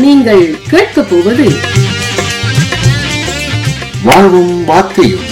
நீங்கள் கேட்கப் போவது வாழ்வும் வார்த்தையும்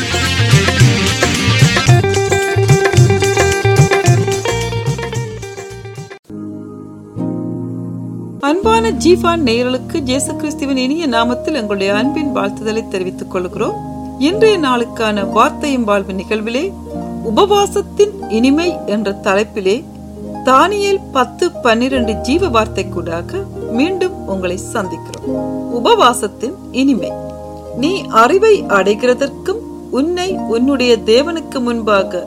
அன்பான ஜீஃபான் நேயர்களுக்கு இயேசு கிறிஸ்துவின் இனிய நாமத்தில் எங்களுடைய அன்பின் வாழ்த்துதலை தெரிவித்துக் கொள்கிறோம் இன்றைய நாளுக்கான வார்த்தையும் வாழ்வு நிகழ்விலே உபவாசத்தின் இனிமை என்ற தலைப்பிலே தானியேல் பத்து பன்னிரண்டு ஜீவ வார்த்தை கூடாக மீண்டும் உங்களை சந்திக்கிறோம் உபவாசத்தின் இனிமை நீ அறிவை அடைகிறதற்கும் உன்னை உன்னுடைய தேவனுக்கு முன்பாக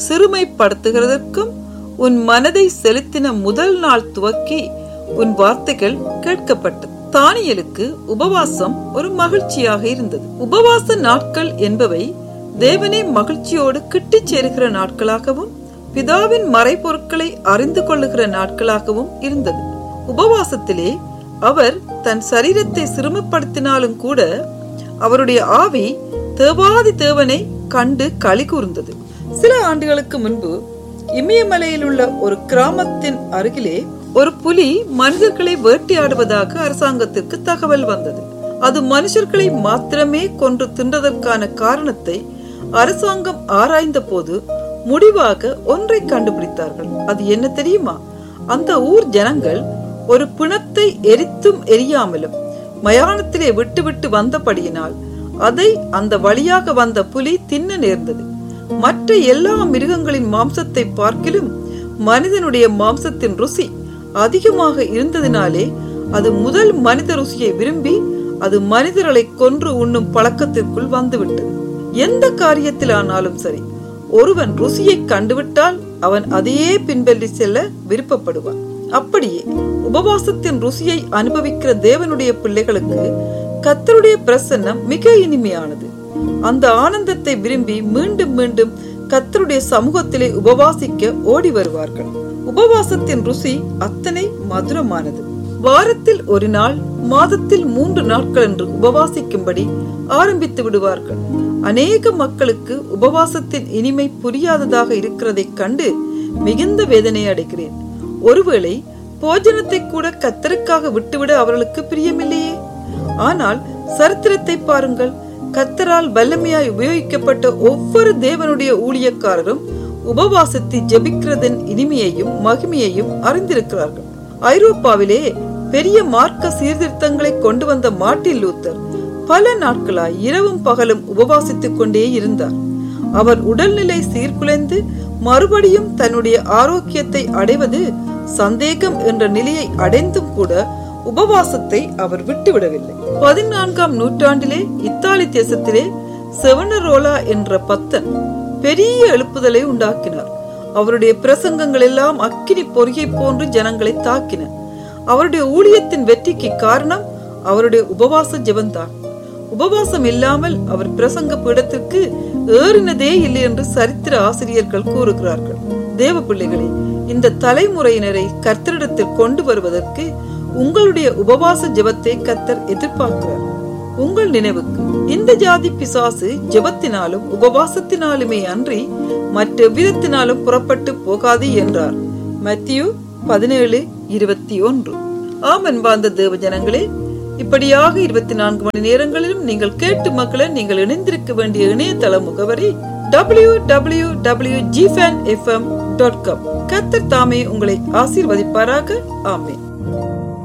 சிறுமைப்படுத்துகிறதற்கும் உன் மனதை செலுத்தின முதல் நாள் துவக்கி உன் வார்த்தைகள் கேட்கப்பட்டது தானியலுக்கு உபவாசம் ஒரு மகிழ்ச்சியாக இருந்தது உபவாச நாட்கள் என்பவை தேவனை மகிழ்ச்சியோடு கிட்டிச் சேருகிற நாட்களாகவும் பிதாவின் மறைபொருட்களை அறிந்து கொள்ளுகிற நாட்களாகவும் இருந்தது உபவாசத்திலே அவர் தன் சரீரத்தை சிரமப்படுத்தினாலும் கூட அவருடைய ஆவி தேவாதி தேவனை கண்டு களி கூர்ந்தது சில ஆண்டுகளுக்கு முன்பு இமயமலையில் உள்ள ஒரு கிராமத்தின் அருகிலே ஒரு புலி மனிதர்களை வேட்டையாடுவதாக அரசாங்கத்திற்கு தகவல் வந்தது அது மனுஷர்களை மாத்திரமே கொன்று தின்றதற்கான காரணத்தை அரசாங்கம் ஆராய்ந்த போது முடிவாக ஒன்றை கண்டுபிடித்தார்கள் அது என்ன தெரியுமா அந்த ஊர் ஜனங்கள் ஒரு பிணத்தை எரித்தும் எரியாமலும் மயானத்திலே விட்டுவிட்டு வந்தபடியினால் அதை அந்த வழியாக வந்த புலி தின்ன நேர்ந்தது மற்ற எல்லா மிருகங்களின் மாம்சத்தை பார்க்கிலும் மனிதனுடைய மாம்சத்தின் ருசி அதிகமாக இருந்ததினாலே அது முதல் மனித ருசியை விரும்பி அது மனிதர்களை கொன்று உண்ணும் பழக்கத்திற்குள் வந்துவிட்டது எந்த காரியத்தில் ஆனாலும் சரி ஒருவன் ருசியை கண்டுவிட்டால் அவன் அதையே பின்பற்றி செல்ல விருப்பப்படுவான் அப்படியே உபவாசத்தின் ருசியை அனுபவிக்கிற தேவனுடைய பிள்ளைகளுக்கு கத்தருடைய பிரசன்னம் மிக இனிமையானது அந்த ஆனந்தத்தை விரும்பி மீண்டும் மீண்டும் கத்தருடைய சமூகத்திலே உபவாசிக்க ஓடி வருவார்கள் உபவாசத்தின் ருசி அத்தனை மதுரமானது வாரத்தில் ஒரு நாள் மாதத்தில் மூன்று நாட்கள் என்று உபவாசிக்கும்படி ஆரம்பித்து விடுவார்கள் அநேக மக்களுக்கு உபவாசத்தின் இனிமை புரியாததாக இருக்கிறதை கண்டு மிகுந்த வேதனை அடைகிறேன் ஒருவேளை போஜனத்தை கூட கத்தருக்காக விட்டுவிட அவர்களுக்கு பிரியமில்லையே ஆனால் சரித்திரத்தை பாருங்கள் கத்தரால் வல்லமையாய் உபயோகிக்கப்பட்ட ஒவ்வொரு தேவனுடைய ஊழியக்காரரும் உபவாசத்தை ஜெபிக்கிறதன் இனிமையையும் மகிமையையும் அறிந்திருக்கிறார்கள் ஐரோப்பாவிலே பெரிய மார்க்க சீர்திருத்தங்களை கொண்டு வந்த மார்ட்டின் லூத்தர் பல நாட்களாய் இரவும் பகலும் உபவாசித்துக் கொண்டே இருந்தார் அவர் உடல்நிலை சீர்குலைந்து மறுபடியும் தன்னுடைய ஆரோக்கியத்தை அடைவது சந்தேகம் என்ற நிலையை அடைந்தும் கூட உபவாசத்தை அவர் விட்டுவிடவில்லை பதினான்காம் நூற்றாண்டிலே இத்தாலி தேசத்திலே செவனரோலா என்ற பத்தன் பெரிய எழுப்புதலை உண்டாக்கினார் அவருடைய பிரசங்கங்கள் எல்லாம் அக்கினி பொறியை போன்று ஜனங்களை தாக்கின அவருடைய ஊழியத்தின் வெற்றிக்கு காரணம் அவருடைய உபவாச ஜெபந்தான் உபவாசம் இல்லாமல் அவர் பிரசங்க பீடத்திற்கு ஏறினதே இல்லை என்று சரித்திர ஆசிரியர்கள் கூறுகிறார்கள் தேவ பிள்ளைகளே இந்த தலைமுறையினரை கர்த்தரிடத்தில் கொண்டு வருவதற்கு உங்களுடைய உபவாச ஜெபத்தை கத்தர் எதிர்பார்க்கிறார் உங்கள் நினைவுக்கு இந்த ஜாதி பிசாசு ஜெபத்தினாலும் உபவாசத்தினாலுமே அன்றி மற்ற விதத்தினாலும் புறப்பட்டு போகாது என்றார் மத்தியு பதினேழு இருபத்தி ஒன்று ஆமன் வாழ்ந்த தேவ ஜனங்களே இப்படியாக இருபத்தி நான்கு மணி நேரங்களிலும் நீங்கள் கேட்டு மக்களை நீங்கள் இணைந்திருக்க வேண்டிய இணையதள முகவரி டபிள்யூ டபிள்யூ டபிள்யூ ஜிஃபேன் எஃப்எம் டாட் காம் கத்தர் தாமே உங்களை ஆசீர்வதிப்பாராக ஆமேன்